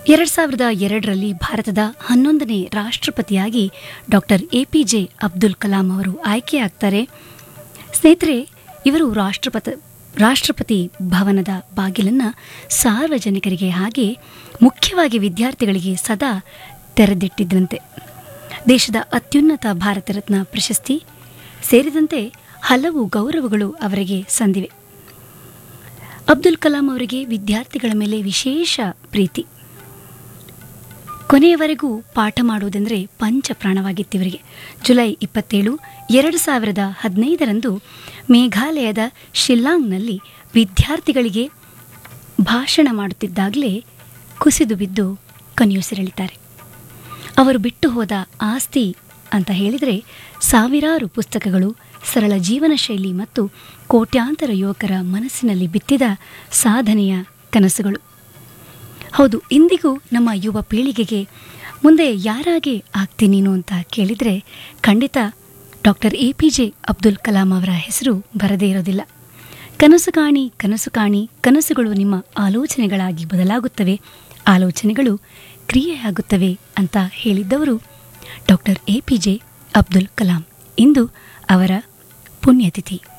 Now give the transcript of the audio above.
ಎರಡು ಸಾವಿರದ ಎರಡರಲ್ಲಿ ಭಾರತದ ಹನ್ನೊಂದನೇ ರಾಷ್ಟ್ರಪತಿಯಾಗಿ doctor A P J Abdul Kalam ಅವರು ಆಯ್ಕೆಯಾಗ್ತಾರೆ ಸ್ನೇಹಿತರೆ ಇವರು ರಾಷ್ಟ್ರಪತಿ ರಾಷ್ಟ್ರಪತಿ ಭವನದ ಬಾಗಿಲನ್ನು ಸಾರ್ವಜನಿಕರಿಗೆ ಹಾಗೆ ಮುಖ್ಯವಾಗಿ ವಿದ್ಯಾರ್ಥಿಗಳಿಗೆ ಸದಾ ತೆರೆದಿಟ್ಟಿದ್ದಂತೆ ದೇಶದ ಅತ್ಯುನ್ನತ ಭಾರತ ರತ್ನ ಪ್ರಶಸ್ತಿ ಸೇರಿದಂತೆ ಹಲವು ಗೌರವಗಳು ಅವರಿಗೆ ಸಂದಿವೆ ಅಬ್ದುಲ್ ಕಲಾಂ ಅವರಿಗೆ ವಿದ್ಯಾರ್ಥಿಗಳ ಮೇಲೆ ವಿಶೇಷ ಪ್ರೀತಿ ಕೊನೆಯವರೆಗೂ ಪಾಠ ಮಾಡುವುದೆಂದರೆ ಪಂಚಪ್ರಾಣವಾಗಿತ್ತು ಇವರಿಗೆ ಜುಲೈ ಇಪ್ಪತ್ತೇಳು ಎರಡು ಸಾವಿರದ ಹದಿನೈದರಂದು ಮೇಘಾಲಯದ ಶಿಲ್ಲಾಂಗ್ನಲ್ಲಿ ವಿದ್ಯಾರ್ಥಿಗಳಿಗೆ ಭಾಷಣ ಮಾಡುತ್ತಿದ್ದಾಗಲೇ ಕುಸಿದು ಬಿದ್ದು ಕೊನೆಯುಸಿರೆಳಿತಾರೆ ಅವರು ಬಿಟ್ಟು ಹೋದ ಆಸ್ತಿ ಅಂತ ಹೇಳಿದರೆ ಸಾವಿರಾರು ಪುಸ್ತಕಗಳು ಸರಳ ಜೀವನ ಶೈಲಿ ಮತ್ತು ಕೋಟ್ಯಾಂತರ ಯುವಕರ ಮನಸ್ಸಿನಲ್ಲಿ ಬಿತ್ತಿದ ಸಾಧನೆಯ ಕನಸುಗಳು ಹೌದು ಇಂದಿಗೂ ನಮ್ಮ ಯುವ ಪೀಳಿಗೆಗೆ ಮುಂದೆ ಯಾರಾಗೆ ಆಗ್ತಿ ನೀನು ಅಂತ ಕೇಳಿದರೆ ಖಂಡಿತ doctor A P J Abdul Kalam ಅವರ ಹೆಸರು ಬರದೇ ಇರೋದಿಲ್ಲ ಕನಸು ಕಾಣಿ ಕನಸು ಕಾಣಿ ಕನಸುಗಳು ನಿಮ್ಮ ಆಲೋಚನೆಗಳಾಗಿ ಬದಲಾಗುತ್ತವೆ ಆಲೋಚನೆಗಳು ಕ್ರಿಯೆಯಾಗುತ್ತವೆ ಅಂತ ಹೇಳಿದ್ದವರು doctor A P J Abdul Kalam ಇಂದು ಅವರ ಪುಣ್ಯತಿಥಿ